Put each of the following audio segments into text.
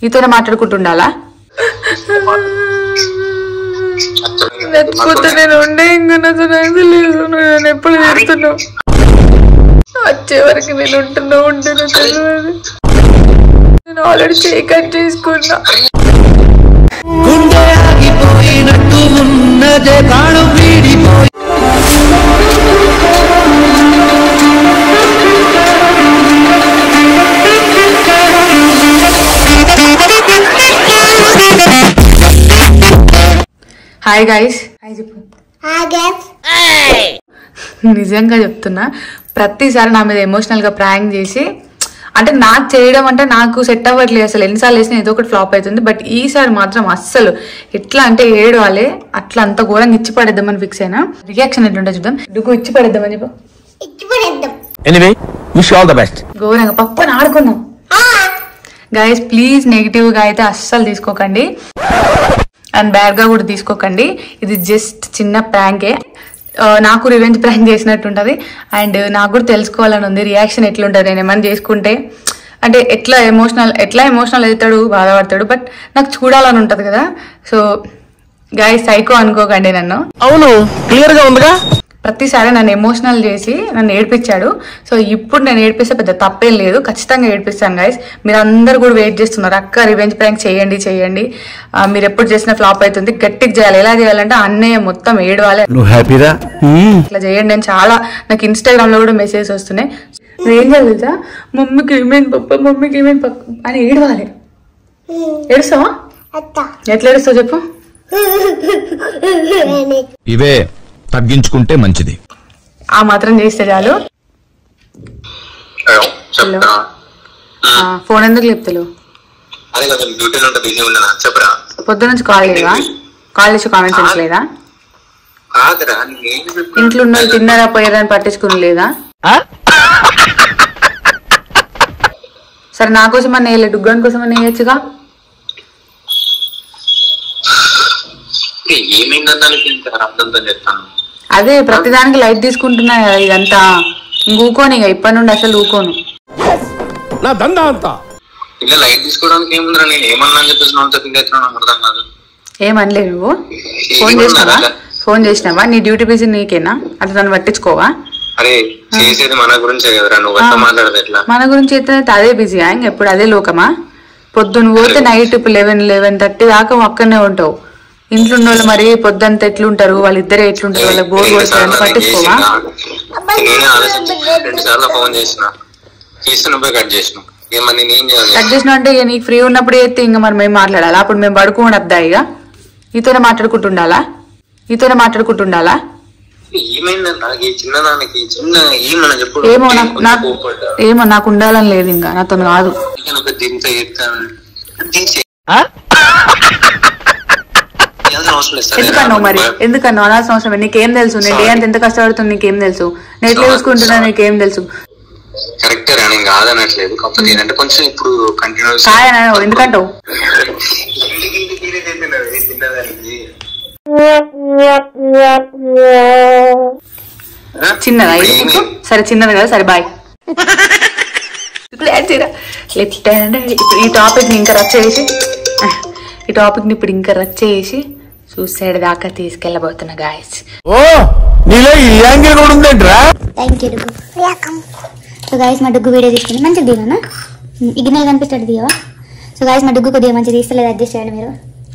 నీతోనే మాట్లాడుకుంటుండాలా లేకపోతే నేను ఉండే ఇంకా నాతో నాకు లేదు నువ్వు నన్ను ఎప్పుడు తిడుతున్నావు వచ్చే వరకు నేను ఉంటున్నా ఉంటానో తెలియదు నేను ఆల్రెడీ చేయి కట్ చేసుకున్నా గుండె ఆగిపోయినట్టు ఉన్నదే ప్రాణం వీడిపోయి హాయ్ గైస్ హాయ్ చెప్పు నిజంగా చెప్తున్నా ప్రతిసారి నా మీద ఎమోషనల్ గా ప్రాంక్ చేసి అంటే నాకు చేయడం అంటే నాకు సెట్ అవ్వట్లేదు అసలు ఎన్నిసార్లు వేసినా ఏదో ఒకటి ఫ్లాప్ అవుతుంది బట్ ఈసారి మాత్రం అస్సలు ఎట్లా అంటే ఏడవాలి అట్లా అంత ఘోరంగా ఇచ్చి పడేద్దామని ఫిక్స్ అయినా రియాక్షన్ ఎట్లుంటే చూద్దాం డుకు ఇచ్చి పడేద్దామని చెప్పు anyway wish all the best ఘోరంగా పప్పుని ఆడుకుందాం గైస్ ప్లీజ్ నెగిటివ్ గా అయితే అస్సలు తీసుకోకండి అండ్ బ్యాడ్ గా కూడా తీసుకోకండి ఇది జస్ట్ చిన్న ప్రాంకే నాకు రివెంజ్ ప్రాంక్ చేసినట్టు ఉంటది అండ్ నాకు కూడా తెలుసుకోవాలని ఉంది రియాక్షన్ ఎట్లుంటది నేను ఏమైనా చేసుకుంటే అంటే ఎట్లా ఎమోషనల్ ఎట్లా ఎమోషనల్ అవుతాడు బాధపడతాడు బట్ నాకు చూడాలని ఉంటది కదా సో గాయస్ సైకో అనుకోకండి నన్ను అవును క్లియర్ గా ఉందిగా ప్రతిసారి నన్ను ఎమోషనల్ చేసి నన్ను ఏడిపించాడు సో ఇప్పుడు నేను ఏడిపిస్తే పెద్ద తప్పేం లేదు ఖచ్చితంగా ఏడిపిస్తాను గైస్ మీరు అందరు కూడా వెయిట్ చేస్తున్నారు అక్క రివెంజ్ ప్రాంక్ చేయండి చేయండి ఆ, మీరు ఎప్పుడు చేసిన ఫ్లాప్ అవుతుంది గట్టిగా చేయాలి ఎలా చేయాలంటే అన్నయ్య మొత్తం ఏడవాలి నువ్వు హ్యాపీరా ఇట్లా చేయండి నేను చాలా నాకు ఇన్స్టాగ్రామ్ లో కూడా మెసేజ్ వస్తున్నాయి నువ్వు ఏం చేయాలి తెలుసా మమ్మీకి ఏమైంది పప్ప మమ్మీకి ఏమైంది పప్ప అని ఏడవాలి ఏడుస్తావా ఎట్లా ఏడుస్తావు చెప్పు ఇవే తగ్గించుకుంటే మంచిది ఆ మాత్రం చేస్తే చాలు హలో చెప్పరా ఆ, ఫోన్ ఎందుకు లేపుతలేవు అదే కొంచెం డ్యూటీలో ఉంటే బిజీ ఉన్నా చెప్పరా పొద్దు నుంచి కాల్ లేదా కాల్ చేసి కామెంట్స్ సెన్స్ లేదా కాదురా నేను చెప్పిన- ఇంట్లో ఉన్న వాళ్ళు తిన్నారా పోయారా అని పట్టించుకుని లేదా సరే నా కోసం అని వేయలే డుగ్గాని కోసం అని వేయచ్చుగా ఏమైందని దానికి ఇంత అర్థంతో చెప్తాను అదే ప్రతిదానికి లైట్ తీసుకుంటున్నా కదా ఇదంతా ఇంక ఊకోను ఇక ఇప్పటి నుండి అసలు ఊకోను నా దందా అంతా ఇలా లైట్ తీసుకోవడానికి ఏముందిరా నేను ఏమన్నా అని చెప్పేసి నోట్ థింక్ అవుతున్నా నాకు అర్థం కాదు ఏమనలే నువ్వు ఫోన్ చేసినావా ఫోన్ చేసినావా నీ డ్యూటీ బిజీ నీకేనా అట్లా నన్ను పట్టించుకోవా అరే చేసేది మన గురించే కదరా నువ్వు ఎట్లా మాట్లాడదు ఎట్లా మన గురించి అయితే అదే బిజీయా ఇంక ఎప్పుడు అదే లోకమా పొద్దున్న పోతే నైట్ లెవెన్ లెవెన్ థర్టీ దాకా అక్కడనే ఉంటావు ఇంట్లో ఉన్న వాళ్ళు మరి పొద్దుంతా ఎట్లుంటారు వాళ్ళిద్దరే ఎట్లుంటారు వాళ్ళకి బోర్ కొడుతుంది పట్టించుకోవా నేనే ఆలోచించి రెండు సార్లు ఫోన్ చేసిన చేస్తే నువ్వే కట్ చేసిన ఏమని నేను చేయాలి కట్ చేసిన అంటే ఇక నీకు ఫ్రీ ఉన్నప్పుడు అయితే ఇంకా మరి మేము మాట్లాడాలా అప్పుడు మేము పడుకోండి అద్దా ఇక నీతోనే మాట్లాడుకుంటుండాలా నీతోనే మాట్లాడుకుంటుండాలా ఏమైందంట ఈ చిన్నదానికి ఈ చిన్న ఏమన్నా చెప్పు ఏమో నాకు నాకు కోపడ్డా. ఏమో నాకు ఉండాలని లేదు ఇంకా నాతో కాదు నేను ఒక దీంతో చెప్తాను దీనికి చేయాల్సిన అవసరం లేదు సరేనా? ఎందుకన్నావు మరి ఎందుకన్నావు అనాల్సిన అవసరం లేదు. నీకేం తెలుసు నేను డే అంత ఎంత కష్టపడుతుంది నీకేం తెలుసు నేను ఎట్లా చూసుకుంటున్నా నీకేం తెలుసు కరెక్టే రా నేను కాదనట్లేదు కాకపోతే ఏంటంటే కొంచెం ఇప్పుడు కంటిన్యూస్ కాయన ఎందుకంటావు చిన్నదా ఇది నీకు? సరే చిన్నది కదా సరే బాయ్ ఇప్పుడు యాడ్ చేయరా లెఫ్ట్ హ్యాండ్ ఇప్పుడు ఈ టాపిక్ ని ఇంకా రచ్చ చేసి ఈ టాపిక్ ని ఇప్పుడు ఇంకా రచ్చ చేసి సూసైడ్ దాకా తీసుకెళ్ళబోతున్నా గాయస్ ఓ నీలో ఈ యాంగిల్ కూడా ఉందేంట్రా thank you Duggu so guys మా డుగ్గు వీడియో తీసుకుని మంచిగా దిగానా ఈ గిన్నెలు కనిపిస్తాడు దిగవా సో గాయస్ మా డుగ్గు కొద్దిగా మంచిగా తీస్తలేదు అడ్జస్ట్ చేయండి మీరు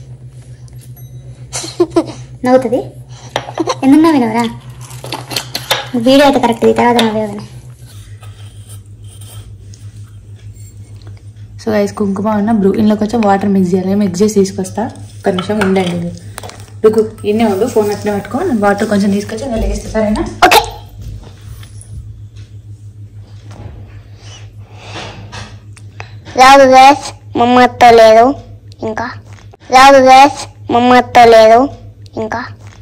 నవ్వుతుంది ఎందుకు నవ్వినవరా వీడియో అయితే కరెక్ట్ తర్వాత నవ్వే కానీ సో గైస్ కుంకుమ ఉన్న బ్లూ ఇంట్లోకి వచ్చి వాటర్ మిక్స్ చేయాలి మిక్స్ చేసి తీసుకొస్తా ఒక నిమిషం ఉండండి డుకు ఇన్నే ఉండు ఫోన్ అట్లే పట్టుకో నేను వాటర్ కొంచెం తీసుకొచ్చి అందులో వేస్తా సరేనా ఓకే రాదు గ్యాస్ మమ్మతో లేదు ఇంకా రాదు గ్యాస్ మమ్మతో లేదు ఇంకా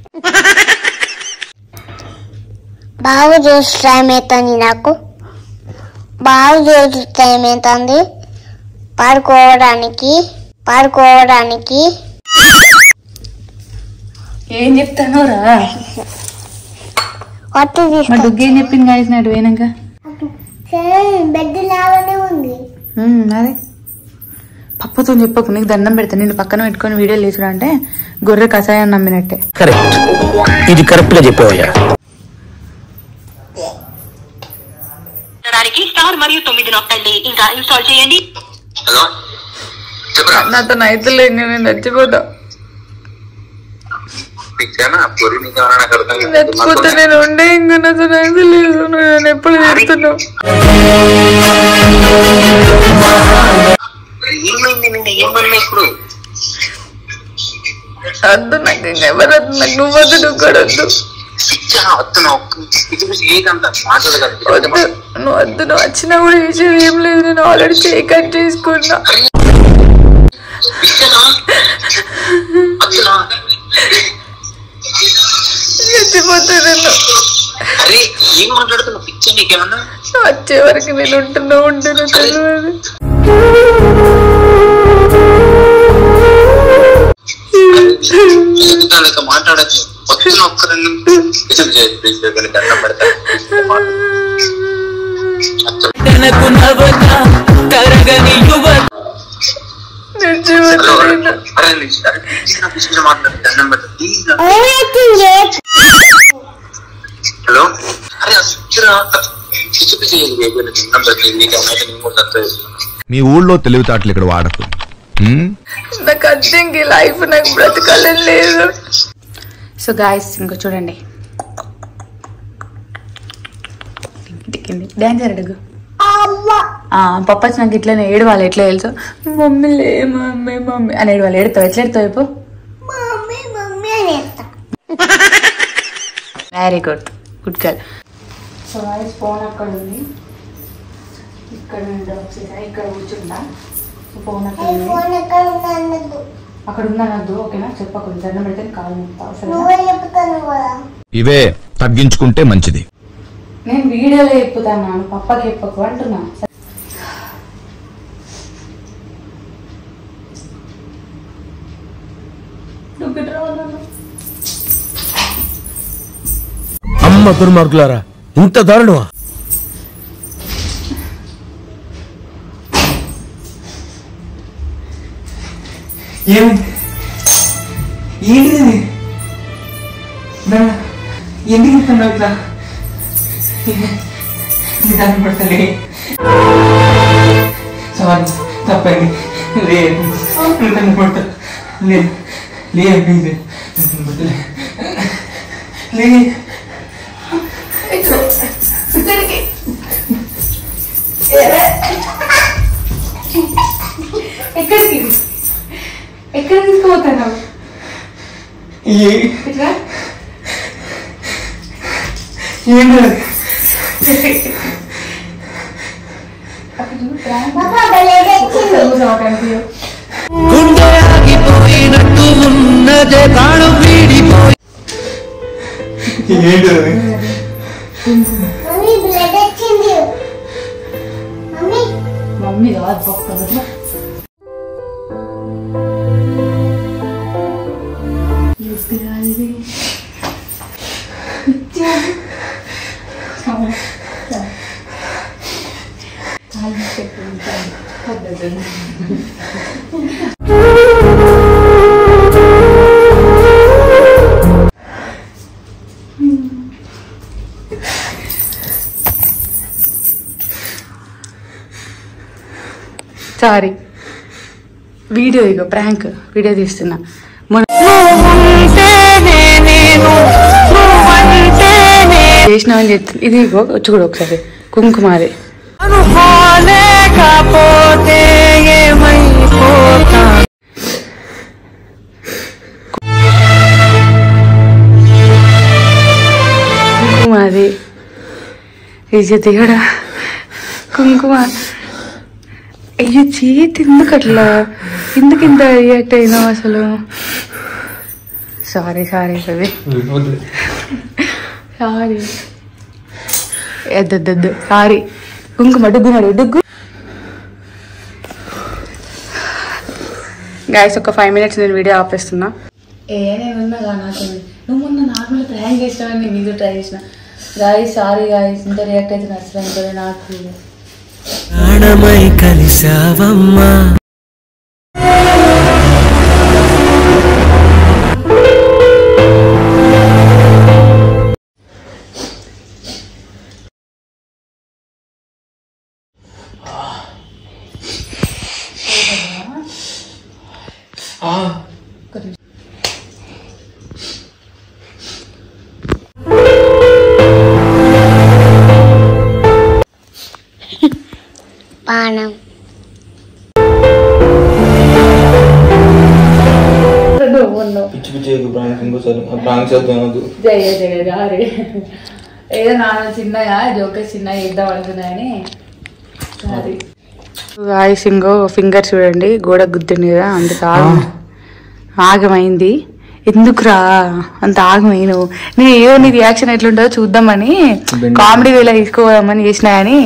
బాగా చూసి టైం అవుతుంది నాకు బాగా చూసి టైం అవుతుంది పాడుకోవడానికి పాడుకోవడానికి ఏం చెప్తాను రా కొత్త మా డుగ్గు ఏం చెప్పింది గాయస్ నాడు పోయినాక బెడ్ లాగానే ఉంది ఉమ్, అదే పప్పుతో చెప్పకు నీకు దండం పెడతా నేను పక్కన పెట్టుకొని వీడియో లేచుడు అంటే గొర్రె కషాయం నమ్మినట్టే కరెక్ట్ ఇది కరెక్ట్ గా చెప్పావయ్యా దానికి స్టార్ మరియు తొమ్మిది నొక్కండి ఇంకా ఇన్స్టాల్ చేయండి హలో చెప్పరా నాతో నైతులే నేను చచ్చిపోతా పిచ్చానా పొరి నీకు ఏమన్నా నాకు అర్థం కాదు. చచ్చిపోతా నేను ఉండే ఇంకా నాతో నైతులు లేదు నువ్వు నన్ను ఎప్పుడు చేస్తున్నావు ఏమైంది నిన్న ఏమన్నా ఇప్పుడు వద్దు నాకు ఇంకా ఎవరు వద్దు నాకు నువ్వు వద్దు నువ్వు కూడా వద్దు పిచ్చా వస్తున్నావు పిచ్చి పిచ్చి ఏకంత మాట్లాడగలదు వద్దు నువ్వు వద్దు నువ్వు వచ్చినా కూడా ఈ విషయం ఏం లేదు నేను ఆల్రెడీ చేయి కట్ చేసుకున్నా పిచ్చనా వస్తున్నా చచ్చిపోతా నేను అరే ఏం మాట్లాడుతున్నావు పిచ్చ నీకేమన్నా నువ్వు వచ్చే వరకు నేను ఉంటున్నా ఉంటున్నా తెలియదు చెప్తాను మాట్లాడచ్చు వస్తున్న ఒక్క రెండు నిమిషం చేసి ప్లీజ్ దండం పెడతా తనకు నవత తరగని యువ చచ్చిపోతా నేను అరే నిమిషం అరే ప్లీజ్ నా పిచ్చి మాట్లాడు దండం పెడతా ప్లీజ్ హలో అరే అసలు పిచ్చి పిచ్చి చేసి దండం పెడతా నీకేమైనా నేను కూడా దత్త చేస్తున్నా మీ ఊళ్ళో తెలివితేటలు ఇక్కడ వాడకు హ్మ్? నాకు అర్థంకి లైఫ్ నాకు బ్రతకాలని లేదు సో గాయస్ ఇంకా చూడండి డాన్స్ అడుగు పప్ప నాకు ఇట్లా ఏడవాలి ఎట్లా తెలుసు మమ్మీ లే మమ్మీ మమ్మీ అని ఏడవాలి ఏడుతావు ఎట్లా ఏడుతావు ఇప్పుడు very good good girl so guys phone అక్కడ ఉంది ఇక్కడ నేను డ్రాప్ చేసా ఇక్కడ కూర్చుంటా ఫోన్ అక్కడ ఉంది అక్కడ ఉందనద్దు ఓకేనా చెప్పకుండా దండం పెడితే కాలు ముక్తా సరేనా ఇవే తగ్గించుకుంటే మంచిది నేను వీడియోలో చెప్పుతాను పప్పకి చెప్పకు అంటున్నా అమ్మ దుర్మార్గులారా ఇంత దారుణమా ఏమైంది ఏంటిది ఎందుకు ఇస్తున్నావు ఇట్లా నిదానం పడతలే సారీ తప్పండి లేదు నిదానం పడతా లేదు లే ప్లీజ్ నిదానం పడతలే లే ఎక్కడికి ఎక్కడ తీసుకుపోతాను ఏ ఇట్లా ఏం లేదు గుండె ఆగిపోయినట్టు ఉన్నదే ప్రాణం వీడిపోయి ఏంటి మమ్మీ కాదు పక్క ఇట్లా సారీ వీడియో ఇగో ప్రాంక్ వీడియో తీస్తున్నా మొన్న చేసినామని చెప్తుంది ఇది ఇగో చూడు ఒకసారి కుంకుమాది అనుకోలేకపోతే ఏమైపోతా కుంకుమాది ఇది కూడా కుంకుమ అయ్యో చేతి ఎందుకు అట్లా ఎందుకు ఇంత రియాక్ట్ అయినావు అసలు సారీ సారీ రవి సారీ ఎద్దద్దు సారీ కుంకుమ డుగ్గునాడు డుగ్గు గాయస్ ఒక ఫైవ్ మినిట్స్ నేను వీడియో ఆపేస్తున్నా ఏమన్నా నాకు నువ్వు మొన్న నార్మల్ ప్రాంక్ చేసినావని నేను ఇది ట్రై చేసిన గాయస్ సారీ గాయస్ ఇంత రియాక్ట్ అయితే నచ్చలేదు నాకు ప్రాణమై కలిసావమ్మా పానం పిచ్చి పిచ్చి ప్రాంక్స్ ఇంకోసారి ప్రాంక్స్ చేద్దాం జయ జయ గారి ఏదో నాన్న చిన్నగా జోకర్ చిన్నగా ఇద్దాం అనుకున్నాయని సారీ వాయిస్ ఇంకో ఫింగర్ చూడండి గోడ గుద్దింది కదా అందుకు ఆగం ఆగమైంది ఎందుకురా అంత ఆగమైను నేను ఏదో నీ రియాక్షన్ ఎట్లుంటుందో చూద్దామని కామెడీ వేలా తీసుకోదామని చేసినా కానీ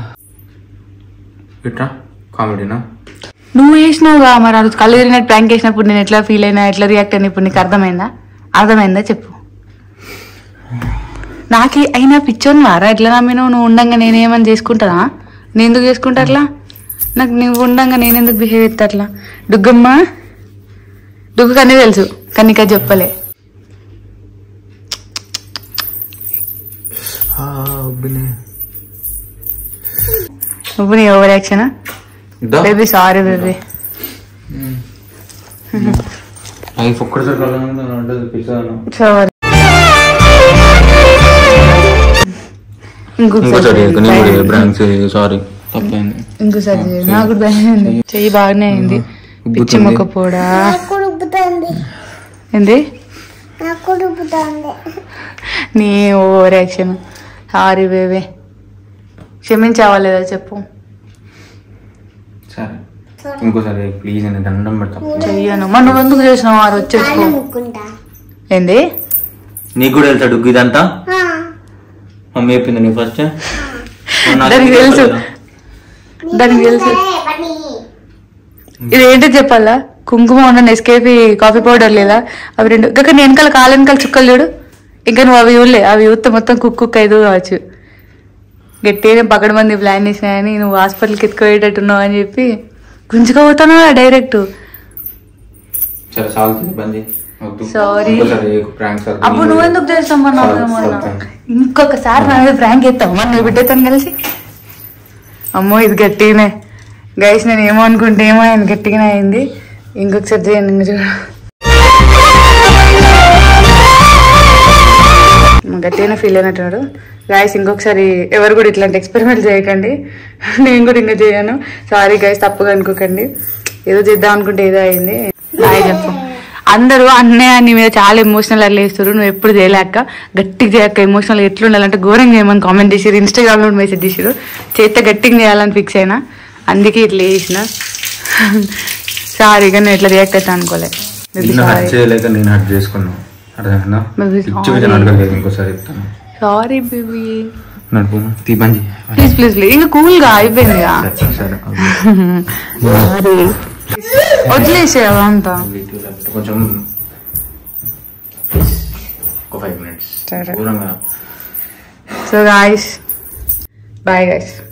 ఇట్రా కామెడీనా నువ్వు చేసినావుగా మరి అది కళ్ళు తిరిగినట్టు ప్రాంక్ చేసినప్పుడు నేను ఎట్లా ఫీల్ అయినా ఎట్లా రియాక్ట్ అయినా ఇప్పుడు నీకు అర్థమైందా అర్థమైందా చెప్పు నాకే అయినా పిచ్చోని వారా ఎట్లా నమ్మినావు నువ్వు ఉండంగా నేనేమని చేసుకుంటానా నేను ఎందుకు చేసుకుంటా అట్లా నాకు నువ్వు ఉండంగా నేను ఎందుకు బిహేవ్ చేస్తా అట్లా డుగ్గమ్మ డుగ్గు కన్నీ తెలుసు కానీ ఇంకా చెప్పలే నువ్వు నీ over action baby sorry baby life ఒక్కడిసారి కళ్ళ ఉంటుంది పిచ్చాను సారీ ఇంకోసారి చేయకు, నేను కూడా ఇంకోసారి ప్రాంక్స్ సారీ తప్పైంది ఇంకోసారి చేయి. నాకు కూడా భయం అయింది చెయ్యి బాగానే అయింది పిచ్చి ఉబ్బుతుంది. మొక్క పోడా ఏంది నీ ఓవర్ యాక్షన్ సారీ బేబీ క్షమించావా లేదా చెప్పు సరే ఇంకోసారి ప్లీజ్ నేను దండం పెడతా చెయ్యను మరి నువ్వు ఎందుకు చేసినావు ఆ రోజు చెప్పు ఏంది నీకు కూడా వెళ్తాడు ఇదంతా మమ్మీ చెప్పింది నీ ఫస్ట్ దానికి తెలుసు దానికి తెలుసు ఇది ఏంటో చెప్పాలా కుంకుమ ఉన్న నెస్కేపీ కాఫీ పౌడర్ లేదా అవి రెండు ఇంకా నీ వెనకాల కాలు వెనకాల చుక్కలు చూడు ఇంకా నువ్వు అవి ఊళ్ళే అవి ఊస్తే మొత్తం కుక్కు ఐదు కావచ్చు గట్టిగా పక్కన మంది ప్లాన్ చేసినాయని నువ్వు హాస్పిటల్కి ఎత్తుకోయేటట్టున్నావు అని చెప్పి గుంజుకోపోతాను డైరెక్ట్ సరే సాగుతుంది బందీ వద్దు Sorry. ఇంకోసారి ప్రాంక్ సార్ అప్పుడు నువ్వు ఎందుకు చేస్తావు మన ఇంకొకసారి నా మీద ప్రాంక్ ఎత్తావు మన నీ బిడ్డతో కలిసి అమ్మో ఇది గట్టిగానే గైస్ నేను ఏమో అనుకుంటే ఏమో ఆయన గట్టిగానే అయింది ఇంకొకసారి చేయండి ఇంక చూడు గట్టిగానే ఫీల్ అయినట్టున్నాడు గైస్ ఇంకొకసారి ఎవరు కూడా ఇట్లాంటి ఎక్స్పెరిమెంట్ చేయకండి నేను కూడా ఇంకా చేయను సారీ గైస్ తప్పుగా అనుకోకండి ఏదో చేద్దాం అనుకుంటే ఏదో అయింది హాయ్ చెప్పు అందరూ అన్నయ్య నీ మీద చాలా ఎమోషనల్ అట్లా వేస్తారు నువ్వు ఎప్పుడు చేయలేక గట్టిగా చేయక ఎమోషనల్ ఎట్లుండాలంటే ఘోరంగా చేయమని కామెంట్ చేసారు ఇన్స్టాగ్రామ్ లో మెసేజ్ చేసారు చేస్తే గట్టిగా చేయాలని ఫిక్స్ అయినా అందుకే ఇట్లా చేసిన సారీగా నేను ఇట్లా రియాక్ట్ అవుతా అనుకోలే నిన్ను హట్ చేయలేక నేను హట్ చేసుకున్నాను అర్థమైందా Maybe పిచ్చి పిచ్చి అడగలేదు ఇంకోసారి చెప్తాను సారీ బేబీ నడుపు తీ బందీ ప్లీజ్ ప్లీజ్ ప్లీజ్ ఇంకా కూల్ గా అయిపోయిందిగా సరే, సరే సారీ వదిలేసే అదంతా కొంచెం ఒక ఫైవ్ మినిట్స్ సరే. దూరంగా సో గాయస్ బాయ్ గాయస్